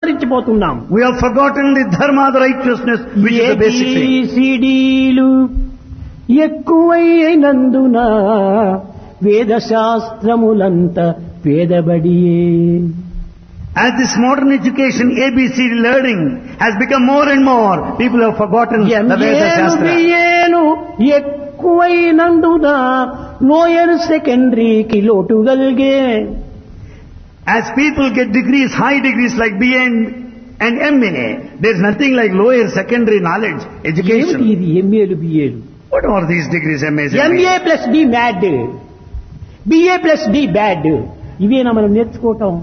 మరిచిపోతున్నాం We have forgotten the dharma, the righteousness, which is the basic thing. సిడీలు ఎక్కువైనందున వేద శాస్త్రములంత పేదబడియే As this modern education, ABCD learning has become more and more, people have forgotten the Veda ఎంఏలు Shastra. బిఏలు ఎక్కువైనందున lower సెకండరీకి లోటు కలిగే As people get degrees, high degrees like BA and, and MA, there's nothing like lower secondary knowledge, ఏమిటి education. ఇది ఎంఏలు బిఏలు What are these degrees, MAs? and M A BAs? Plus the mad B A plus the bad ఇవేనా మనం నేర్చుకోవటం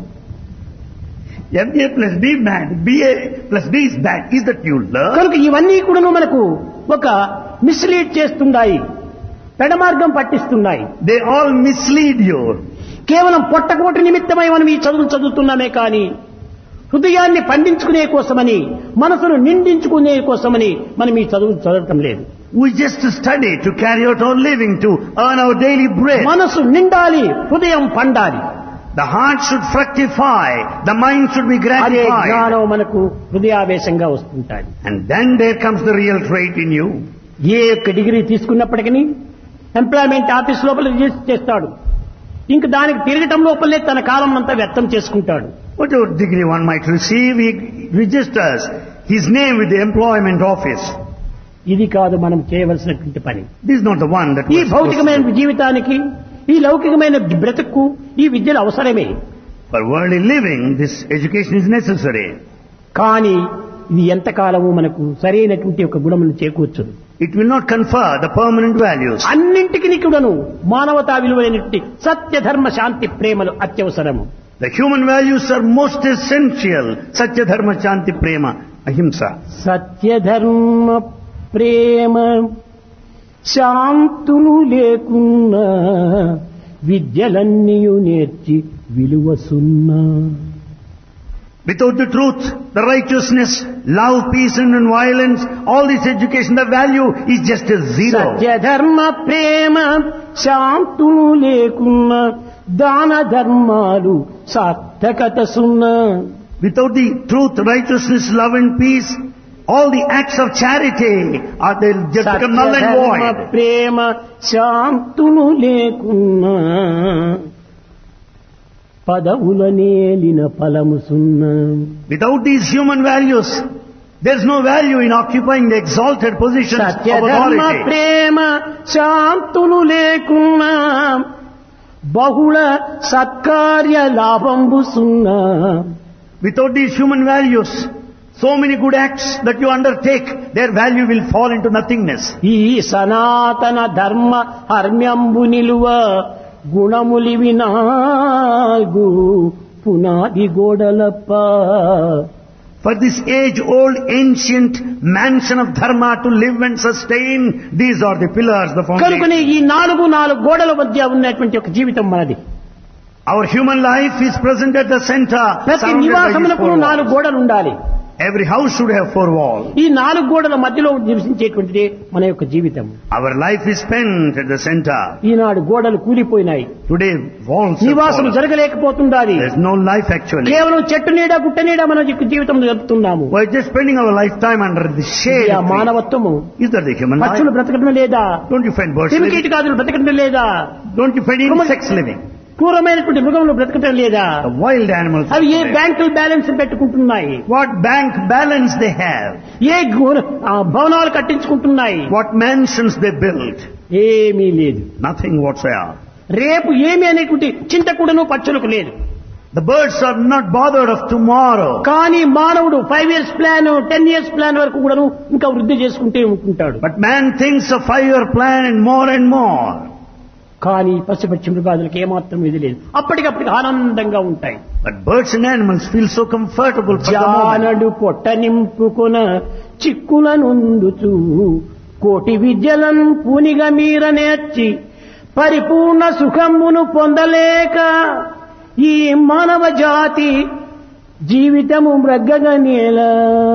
MA plus B bad, BA plus B is bad. Is that you learn? కనుక ఇవన్నీ కూడాను మనకు ఒక మిస్లీడ్ చేస్తున్నాయి పెడమార్గం పట్టిస్తున్నాయి They all mislead you. కేవలం పొట్టకోటి నిమిత్తమై మనం ఈ చదువులు చదువుతున్నామే కానీ హృదయాన్ని పండించుకునే కోసమని మనసును నిండించుకునే కోసమని మనం ఈ చదువులు చదవటం లేదు We just study to carry out our living, to earn our daily bread. మనసు నిండాలి హృదయం పండాలి The heart should fructify, the mind should be అదే gratified. జ్ఞానం మనకు హృదయావేశంగా వస్తుంటాయి And then there comes the real trait in you. ఏ యొక్క డిగ్రీ తీసుకున్నప్పటికీ ఎంప్లాయ్మెంట్ ఆఫీస్ లోపల రిజిస్టర్ చేస్తాడు ఇంక దానికి తిరగటం లోపలే తన కాలం అంతా వ్యర్థం చేసుకుంటాడు Whatever degree one might receive, he registers his name with the employment office. ఇది కాదు మనం చేయవలసినటువంటి పని This is not the one that ఈ was supposed భౌతికమైన to. జీవితానికి ఈ లౌకికమైన బ్రతుకు ఈ విద్యలు అవసరమే For worldly living, this education is necessary. కానీ ఇది ఎంతకాలము మనకు సరైనటువంటి ఒక గుణమును చేకూర్చదు It will not confer the permanent values. అన్నింటికి కూడాను మానవతా విలువైనటువంటి సత్య ధర్మ శాంతి ప్రేమలు అత్యవసరము The human values are most essential. Satya Dharma Chanti Prema Ahimsa. సత్యధర్మ ప్రేమ శాంతులు లేకున్నా విద్యలన్నీయు నేర్చి విలువ సున్నా Without the truth, the righteousness, love, peace and non-violence, all this education, the value is just a zero. సత్యధర్మ ప్రేమ శాంతులు లేకున్నా దాన ధర్మాలు సార్థకత సున్నా Without the truth, righteousness, love and peace, all the acts of charity are they'll just become null and సత్యధర్మ void. ప్రేమ శాంతులు లేకున్నా పదవుల నేలిన ఫలము సున్నా Without these human values, there's no value in occupying the exalted positions of సత్యధర్మ authority. ప్రేమ శాంతులు లేకున్నా బహుళ సత్కార్య లాభంబు సున్నా Without these human values, so many good acts that you undertake, their value will fall into nothingness. ఈ సనాతన ధర్మ హర్మ్యంబు నిలువ గుణములివి నాగు పునాది గోడలప్ప For this age-old ancient mansion of dharma to live and sustain, these are the pillars, the foundation. కనుకనే ఈ నాలుగు నాలుగు గోడల మధ్య ఉన్నటువంటి ఒక జీవితం మనది Our human life is present at the center. ప్రతి surrounded by these నివాసములకు four నాలుగు walls. గోడలు ఉండాలి Every house should have four walls. ఈ నాలుగు గోడల మధ్యలో నివసించేటువంటిది మన యొక్క జీవితం Our life is spent at the center. ఈనాడు గోడలు కూలిపోయినాయి Today, walls have నివాసం fallen. జరగలేకపోతుండాలి There's no life actually. కేవలం చెట్టు నీడ గుట్ట నీడ మన యొక్క జీవితం జరుపుతున్నాము We're just spending our lifetime under the shade ఇది ఆ of trees. మానవత్వము Is that the human life? పక్షులు బ్రతకడం లేదా Don't you find birds living? క్రిమికీటకాదులు బ్రతకడం లేదా Don't you find Human- insects living? క్రూరమైనటువంటి మృగములు బ్రతకడం లేదా The wild animals. అవి ఏ are there. బ్యాంకులు బ్యాలెన్స్ పెట్టుకుంటున్నాయి What bank balance they have? ఏ గు- ఆ భవనాలు కట్టించుకుంటున్నాయి What mansions they build? ఏమీ లేదు Nothing whatsoever. రేపు ఏమి అనేటువంటి చింత కూడాను పక్షులకు లేదు The birds are not bothered of tomorrow. కానీ మానవుడు five years plan ten years plan వరకు కూడాను ఇంకా వృద్ధి చేసుకుంటే ఉంటుంటాడు But man thinks of five-year plan and more and more. కానీ పశుపక్షి మృగాదులకు ఏమాత్రం ఇది లేదు అప్పటికప్పటికి ఆనందంగా ఉంటాయి But birds and animals feel so comfortable for the moment. జానడు పొట్ట నింపుకొన చిక్కుల నుండుచు కోటి విద్యలను పూనిగా మీర నేర్చి పరిపూర్ణ సుఖమును పొందలేక ఈ మానవ జాతి జీవితము మ్రగ్గగా నేలా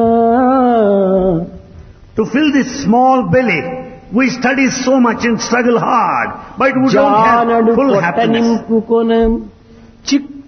To fill this small belly, we study so much and struggle hard, but we don't జానడు have full పొట్ట happiness. నింపుకొన చిక్కు